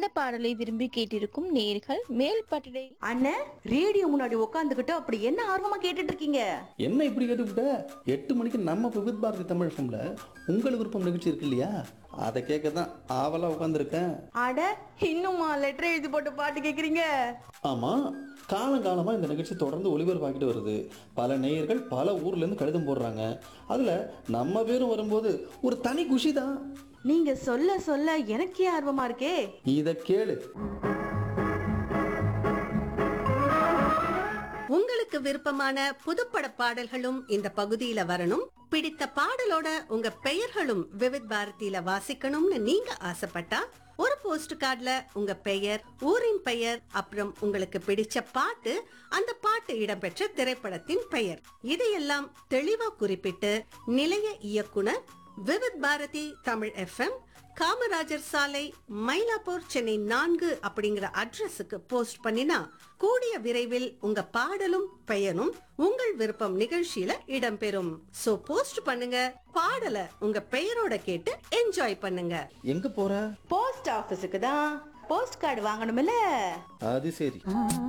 பாடலை விரும்பி கேட்டிருக்கும் நேர்கள் மேல் பட்டடை அண்ணே ரேடியோ முன்னாடி உட்காந்துக்கிட்டு அப்படி என்ன ஆர்வமா கேட்டுட்டு இருக்கீங்க என்ன இப்படி கேட்டுவிட்ட எட்டு மணிக்கு நம்ம விவித் பாரதி தமிழ் ஃபம்ல உங்கள் விருப்பம் நிகழ்ச்சி இருக்கு இல்லையா அதை கேட்க தான் ஆவலாக உட்காந்துருக்கேன் அட இன்னுமா லெட்டர் எழுதி போட்டு பாட்டு கேக்குறீங்க ஆமாம் காலங்காலமாக இந்த நிகழ்ச்சி தொடர்ந்து ஒளிபரப்பாக்கிட்டு வருது பல நேயர்கள் பல ஊர்லேருந்து கடிதம் போடுறாங்க அதில் நம்ம பேரும் வரும்போது ஒரு தனி குஷி தான் நீங்க சொல்ல சொல்ல எனக்கே ஆர்வமா இருக்கே இதை கேளு உங்களுக்கு விருப்பமான புதுப்பட பாடல்களும் இந்த பகுதியில வரணும் பிடித்த பாடலோட உங்க பெயர்களும் விவித் பாரதியில வாசிக்கணும்னு நீங்க ஆசைப்பட்டா ஒரு போஸ்ட் கார்டுல உங்க பெயர் ஊரின் பெயர் அப்புறம் உங்களுக்கு பிடிச்ச பாட்டு அந்த பாட்டு இடம்பெற்ற திரைப்படத்தின் பெயர் இதையெல்லாம் தெளிவா குறிப்பிட்டு நிலைய இயக்குனர் விவித் பாரதி தமிழ் எஃப்எம் காமராஜர் சாலை மயிலாப்பூர் சென்னை நான்கு அப்படிங்கிற அட்ரஸுக்கு போஸ்ட் பண்ணினா கூடிய விரைவில் உங்க பாடலும் பெயரும் உங்கள் விருப்பம் நிகழ்ச்சியில இடம்பெறும் சோ போஸ்ட் பண்ணுங்க பாடலை உங்க பெயரோட கேட்டு என்ஜாய் பண்ணுங்க எங்கே போகிற போஸ்ட் ஆபீஸுக்கு தான் போஸ்ட் கார்டு வாங்கணும்ல அது சரி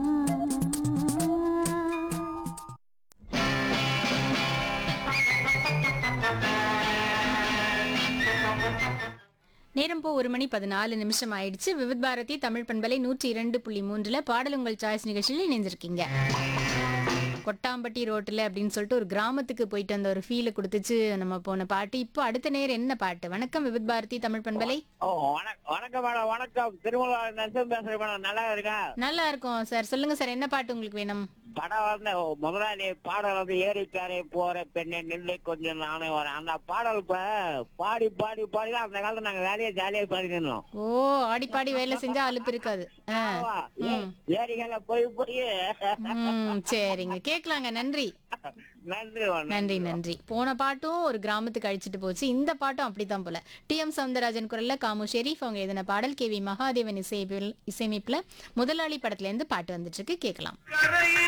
நேரம் போ ஒரு மணி பதினாலு நிமிஷம் ஆயிடுச்சு விவித் பாரதி தமிழ் பண்பலை நூற்றி இரண்டு புள்ளி மூன்றுல பாடல் உங்கள் சாய்ஸ் நிகழ்ச்சியில் இணைஞ்சிருக்கீங்க கொட்டாம்பட்டி ரோட்டில் அப்படின்னு சொல்லிட்டு ஒரு கிராமத்துக்கு போயிட்டு வந்த ஒரு ஃபீலை கொடுத்துச்சு நம்ம போன பாட்டு இப்போ அடுத்த நேரம் என்ன பாட்டு வணக்கம் விவித் பாரதி தமிழ் பண்பலை ஓ வணக்கம் வணக்கம் மேடம் வணக்கம் திருமலா நரசிம்ம பேசுறேன் மேடம் நல்லா இருக்கா நல்லா இருக்கும் சார் சொல்லுங்க சார் என்ன பாட்டு உங்களுக்கு வேணும் படம் வந்து முதலாளி பாடல் வந்து ஏரிக்காரை போற பெண்ணை நின்று கொஞ்சம் நானே வரேன் அந்த பாடல் இப்ப பாடி பாடி பாடி தான் அந்த காலத்துல நாங்க வேலையை ஜாலியா பாடிக்கணும் ஓ ஆடி பாடி வேலை செஞ்சா அலுப்பு இருக்காது ஆ. ம். ஏரிக்கால போய் போய் ம் சரிங்க கேட்கலாங்க நன்றி நன்றி வணக்கம். நன்றி நன்றி போன பாட்டும் ஒரு கிராமத்துக்கு அழிச்சிட்டு போச்சு இந்த பாட்டும் அப்படித்தான் போல டி எம் சவுந்தரராஜன் குரல்ல காமு ஷெரீஃப் அவங்க எழுதின பாடல் கே வி மகாதேவன் இசையமைப்பில் இசையமைப்புல முதலாளி படத்துல இருந்து பாட்டு வந்துட்டு இருக்கு கேட்கலாம் கரையில்